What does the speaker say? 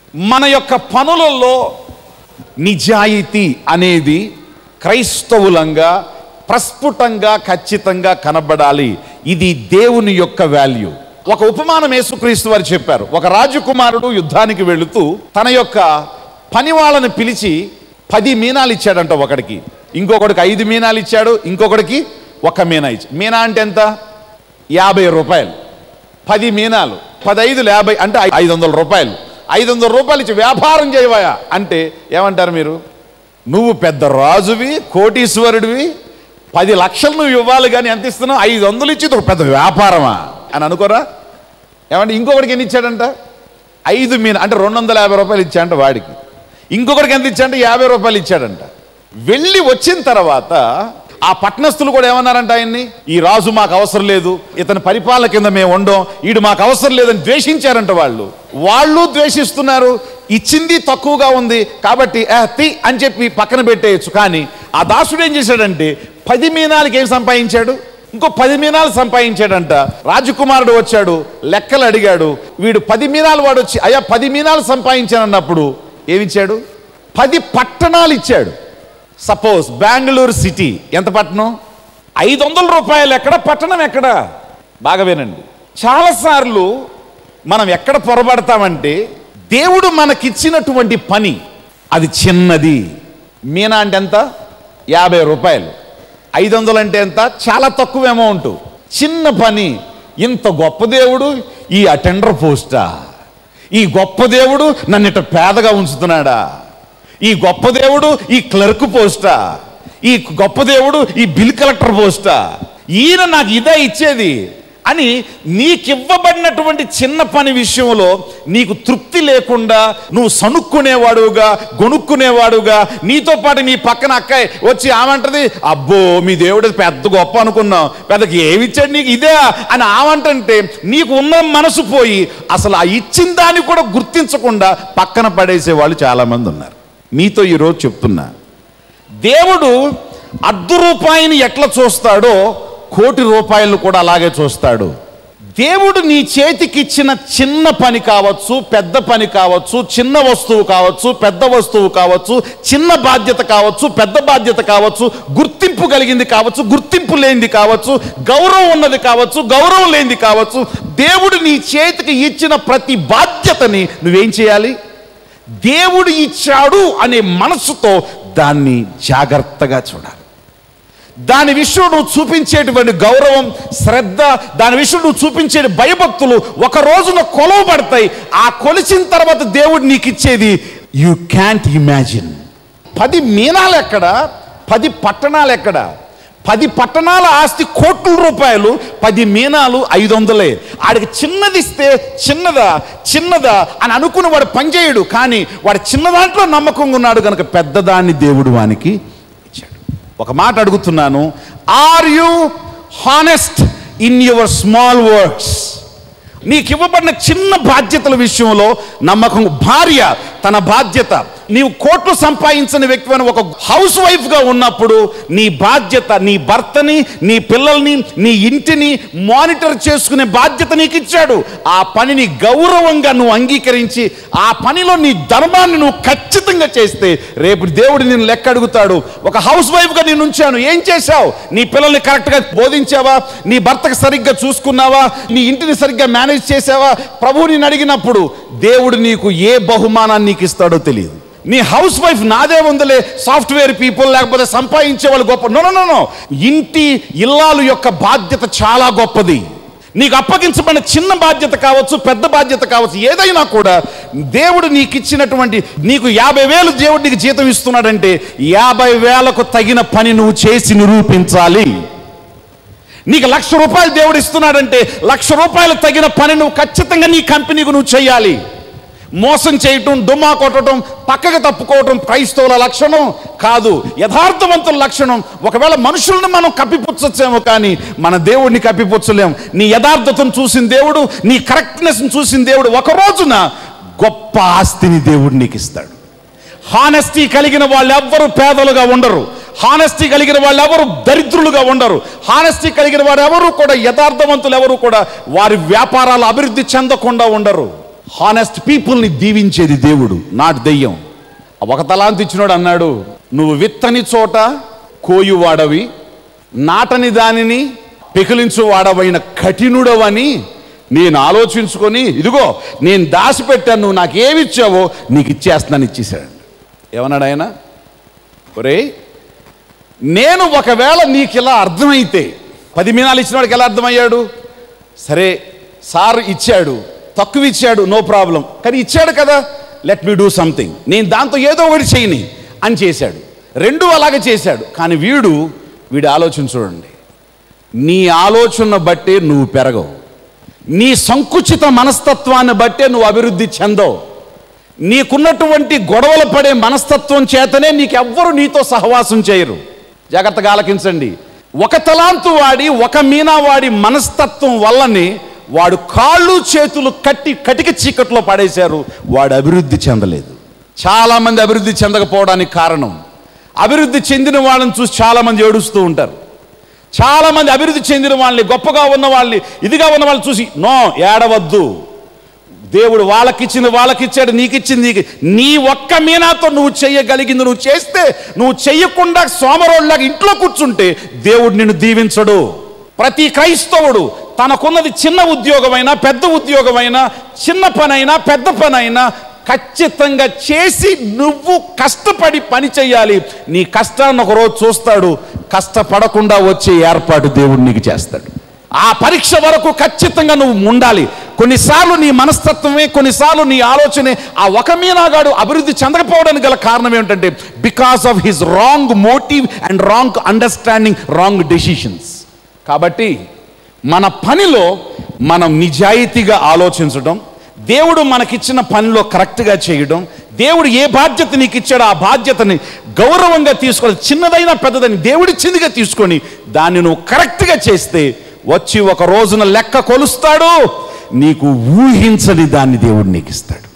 మన యొక్క పనులలో నిజాయితీ అనేది క్రైస్తవులంగా ప్రస్ఫుటంగా ఖచ్చితంగా కనబడాలి ఇది దేవుని యొక్క వాల్యూ ఒక ఉపమానం యేసుక్రీస్తు వారు చెప్పారు ఒక రాజకుమారుడు యుద్ధానికి వెళుతూ తన యొక్క పని వాళ్ళని పిలిచి పది మీనాలు ఇచ్చాడంట ఒకడికి ఇంకొకడికి ఐదు మీనాలు ఇచ్చాడు ఇంకొకడికి ఒక మీనా ఇచ్చాడు మీనా అంటే ఎంత యాభై రూపాయలు పది మీనాలు పదైదు యాభై అంటే ఐ- ఐదు వందల రూపాయలు ఐదు వందల రూపాయలు ఇచ్చి వ్యాపారం చేయవయా అంటే ఏమంటారు మీరు నువ్వు పెద్ద రాజువి కోటీశ్వరుడివి పది లక్షలు నువ్వు ఇవ్వాలి కానీ ఎంత ఇస్తున్నావు ఐదు వందలు ఇచ్చి ఇది ఒక పెద్ద వ్యాపారమా అని అనుకోరా ఏమంటే ఇంకొకటికి ఎన్ని ఇచ్చాడంట ఐదు మీన అంటే రెండు వందల యాభై రూపాయలు ఇచ్చాడంట వాడికి ఇంకొకటికి ఎంత ఇచ్చాడంటే యాభై రూపాయలు ఇచ్చాడంట వెళ్ళి వచ్చిన తర్వాత ఆ పట్టణస్థులు కూడా ఏమన్నారంట ఆయన్ని ఈ రాజు మాకు అవసరం లేదు ఇతని పరిపాలన కింద మేము ఉండం ఈడు మాకు అవసరం లేదని ద్వేషించారంట వాళ్ళు వాళ్ళు ద్వేషిస్తున్నారు ఇచ్చింది తక్కువగా ఉంది కాబట్టి "ఆ, తి అని చెప్పి పక్కన పెట్టేయచ్చు కానీ ఆ దాసుడు ఏం చేశాడంటే పది మీనాలకి ఏం సంపాదించాడు ఇంకో పది మీనాలు సంపాదించాడంట రాజకుమారుడు వచ్చాడు లెక్కలు అడిగాడు వీడు పది మీనాలు వాడు వచ్చి అయ్యా పది మీనాలు సంపాదించానన్నప్పుడు ఏమిచ్చాడు పది పట్టణాలు ఇచ్చాడు సపోజ్ బెంగళూరు సిటీ ఎంత పట్టణం ఐదు వందల రూపాయలు ఎక్కడ పట్టణం ఎక్కడ బాగా వినండి చాలాసార్లు మనం ఎక్కడ పొరబడతామంటే దేవుడు మనకిచ్చినటువంటి పని అది చిన్నది మీనా అంటే ఎంత యాభై రూపాయలు ఐదు వందలు అంటే ఎంత చాలా తక్కువ అమౌంట్ చిన్న పని ఇంత గొప్ప దేవుడు ఈ అటెండర్ పోస్టా ఈ గొప్ప దేవుడు నన్ను ఇట పేదగా ఉంచుతున్నాడా ఈ గొప్ప దేవుడు ఈ క్లర్క్ పోస్టా ఈ గొప్ప దేవుడు ఈ బిల్ కలెక్టర్ పోస్టా ఈయన నాకు ఇదే ఇచ్చేది అని నీకివ్వబడినటువంటి చిన్న పని విషయంలో నీకు తృప్తి లేకుండా నువ్వు సనుక్కునేవాడుగా గొనుక్కునేవాడుగా నీతో పాటు నీ పక్కన అక్కాయి వచ్చి ఆమంటది అబ్బో మీ దేవుడు పెద్ద గొప్ప అనుకున్నాం పెద్దకి ఏమి ఇచ్చాడు నీకు ఇదే అని ఆమంటంటే నీకు ఉన్న మనసు పోయి అసలు ఆ ఇచ్చిన దాన్ని కూడా గుర్తించకుండా పక్కన పడేసే వాళ్ళు చాలామంది ఉన్నారు మీతో ఈరోజు చెప్తున్నా దేవుడు అర్ధ రూపాయిని ఎట్లా చూస్తాడో కోటి రూపాయలు కూడా అలాగే చూస్తాడు దేవుడు నీ చేతికి ఇచ్చిన చిన్న పని కావచ్చు పెద్ద పని కావచ్చు చిన్న వస్తువు కావచ్చు పెద్ద వస్తువు కావచ్చు చిన్న బాధ్యత కావచ్చు పెద్ద బాధ్యత కావచ్చు గుర్తింపు కలిగింది కావచ్చు గుర్తింపు లేనిది కావచ్చు గౌరవం ఉన్నది కావచ్చు గౌరవం లేనిది కావచ్చు దేవుడు నీ చేతికి ఇచ్చిన ప్రతి బాధ్యతని నువ్వేం చేయాలి దేవుడు ఇచ్చాడు అనే మనసుతో దాన్ని జాగ్రత్తగా చూడాలి దాని విషయం నువ్వు చూపించేటువంటి గౌరవం శ్రద్ధ దాని విషయం నువ్వు చూపించే భయభక్తులు ఒక రోజున కొలవబడతాయి ఆ కొలిచిన తర్వాత దేవుడు నీకు ఇచ్చేది యు క్యాంట్ ఇమాజిన్ పది మీనాలు ఎక్కడ పది పట్టణాలు ఎక్కడ పది పట్టణాల ఆస్తి కోట్ల రూపాయలు పది మీనాలు ఐదు వందలే ఆడికి చిన్నది ఇస్తే చిన్నదా చిన్నదా అని అనుకుని వాడు పనిచేయడు కానీ వాడు చిన్న దాంట్లో నమ్మకంగా ఉన్నాడు కనుక పెద్దదాన్ని దేవుడు వానికి ఇచ్చాడు ఒక మాట అడుగుతున్నాను are you honest in your small works నీకు ఇవ్వబడిన చిన్న బాధ్యతల విషయంలో నమ్మకం భార్య తన బాధ్యత నీవు కోట్లు సంపాదించని వ్యక్తి అని ఒక హౌస్ వైఫ్గా ఉన్నప్పుడు నీ బాధ్యత నీ భర్తని నీ పిల్లల్ని నీ ఇంటిని మానిటర్ చేసుకునే బాధ్యత నీకు ఇచ్చాడు ఆ పనిని గౌరవంగా నువ్వు అంగీకరించి ఆ పనిలో నీ ధర్మాన్ని నువ్వు ఖచ్చితంగా చేస్తే రేపు దేవుడు నేను లెక్క అడుగుతాడు ఒక హౌస్ వైఫ్గా నేను ఉంచాను ఏం చేశావు నీ పిల్లల్ని కరెక్ట్గా బోధించావా నీ భర్తకు సరిగ్గా చూసుకున్నావా నీ ఇంటిని సరిగ్గా మేనేజ్ చేసావా ప్రభువు నేను అడిగినప్పుడు దేవుడు నీకు ఏ బహుమానాన్ని నీకు ఇస్తాడో తెలియదు నీ హౌస్ వైఫ్ నాదే ఉందలే సాఫ్ట్వేర్ పీపుల్ లేకపోతే సంపాదించే వాళ్ళు గొప్ప నో నో నో ఇంటి ఇల్లాలు యొక్క బాధ్యత చాలా గొప్పది నీకు అప్పగించబడిన చిన్న బాధ్యత కావచ్చు పెద్ద బాధ్యత కావచ్చు ఏదైనా కూడా దేవుడు నీకు ఇచ్చినటువంటి నీకు యాభై వేలు దేవుడు నీకు జీతం ఇస్తున్నాడంటే యాభై వేలకు తగిన పని నువ్వు చేసి నిరూపించాలి నీకు లక్ష రూపాయలు దేవుడు ఇస్తున్నాడంటే లక్ష రూపాయలు తగిన పని నువ్వు ఖచ్చితంగా నీ కంపెనీకి నువ్వు చేయాలి మోసం చేయటం దుమ్మా కొట్టడం పక్కకు తప్పుకోవటం క్రైస్తవుల లక్షణం కాదు యథార్థవంతుల లక్షణం ఒకవేళ మనుషులను మనం కప్పిపుచ్చచ్చేమో కానీ మన దేవుడిని కప్పిపుచ్చలేం నీ యథార్థతను చూసిన దేవుడు నీ కరెక్ట్నెస్ని చూసిన దేవుడు ఒక రోజున గొప్ప ఆస్తిని దేవుడు నీకు ఇస్తాడు హానెస్టీ కలిగిన వాళ్ళు ఎవ్వరు పేదలుగా ఉండరు హానెస్టీ కలిగిన వాళ్ళు ఎవరు దరిద్రులుగా ఉండరు హానెస్టీ కలిగిన వారు ఎవరు కూడా యథార్థవంతులు ఎవరు కూడా వారి వ్యాపారాలు అభివృద్ధి చెందకుండా ఉండరు హానెస్ట్ పీపుల్ని దీవించేది దేవుడు నాట్ దెయ్యం ఒక తలాంతి ఇచ్చినోడు అన్నాడు నువ్వు విత్తని చోట కోయువాడవి నాటని దానిని పెకిలించు వాడవైన కఠినుడవని నేను ఆలోచించుకొని ఇదిగో నేను దాచిపెట్టాను నువ్వు నాకు ఏమి ఇచ్చావో నీకు ఇచ్చేస్తున్నాను ఇచ్చేసాడు ఏమన్నాడు ఆయన ఒరే నేను ఒకవేళ నీకు ఇలా అర్థమైతే పది మీనాలు ఇచ్చిన వాడికి ఎలా అర్థమయ్యాడు సరే సార్ ఇచ్చాడు తక్కువ ఇచ్చాడు నో ప్రాబ్లం కానీ ఇచ్చాడు కదా లెట్ మీ డూ సంథింగ్ నేను దాంతో ఏదో ఒకటి చేయని అని చేశాడు రెండు అలాగే చేశాడు కానీ వీడు వీడి ఆలోచన చూడండి నీ ఆలోచన బట్టే నువ్వు పెరగవు నీ సంకుచిత మనస్తత్వాన్ని బట్టే నువ్వు అభివృద్ధి చెందవు నీకున్నటువంటి గొడవలు పడే మనస్తత్వం చేతనే నీకెవ్వరు నీతో సహవాసం చేయరు జాగ్రత్తగా ఆలకించండి ఒక తలాంతు వాడి ఒక మీనా వాడి మనస్తత్వం వల్లనే వాడు కాళ్ళు చేతులు కట్టి కటిక చీకట్లో పడేశారు వాడు అభివృద్ధి చెందలేదు చాలామంది అభివృద్ధి చెందకపోవడానికి కారణం అభివృద్ధి చెందిన వాళ్ళని చూసి చాలామంది ఏడుస్తూ ఉంటారు చాలామంది అభివృద్ధి చెందిన వాళ్ళని గొప్పగా ఉన్న వాళ్ళని ఇదిగా ఉన్న వాళ్ళని చూసి నో ఏడవద్దు దేవుడు వాళ్ళకిచ్చింది వాళ్ళకిచ్చాడు నీకిచ్చింది నీకు నీ ఒక్క మీనాతో నువ్వు చెయ్యగలిగింది నువ్వు చేస్తే నువ్వు చెయ్యకుండా సోమరోళ్ళగా ఇంట్లో కూర్చుంటే దేవుడు నిన్ను దీవించడు ప్రతి క్రైస్తవుడు తనకున్నది చిన్న ఉద్యోగమైనా పెద్ద ఉద్యోగమైనా చిన్న పనైనా పెద్ద పనైనా ఖచ్చితంగా చేసి నువ్వు కష్టపడి పని చేయాలి నీ కష్టాన్ని ఒకరోజు చూస్తాడు కష్టపడకుండా వచ్చే ఏర్పాటు దేవుడు నీకు చేస్తాడు ఆ పరీక్ష వరకు ఖచ్చితంగా నువ్వు ఉండాలి కొన్నిసార్లు నీ మనస్తత్వమే కొన్నిసార్లు నీ ఆలోచనే ఆ ఒక మీనాగాడు అభివృద్ధి చెందకపోవడానికి గల కారణం ఏమిటంటే because of his wrong motive and wrong understanding wrong decisions కాబట్టి మన పనిలో మనం నిజాయితీగా ఆలోచించడం దేవుడు మనకిచ్చిన పనిలో కరెక్ట్గా చేయడం దేవుడు ఏ బాధ్యత నీకు ఇచ్చాడో ఆ బాధ్యతని గౌరవంగా తీసుకోవాలి చిన్నదైనా పెద్దదని దేవుడిచ్చిందిగా తీసుకొని దాన్ని నువ్వు కరెక్ట్గా చేస్తే వచ్చి ఒక రోజున లెక్క కొలుస్తాడు నీకు ఊహించని దాన్ని దేవుడు నీకు ఇస్తాడు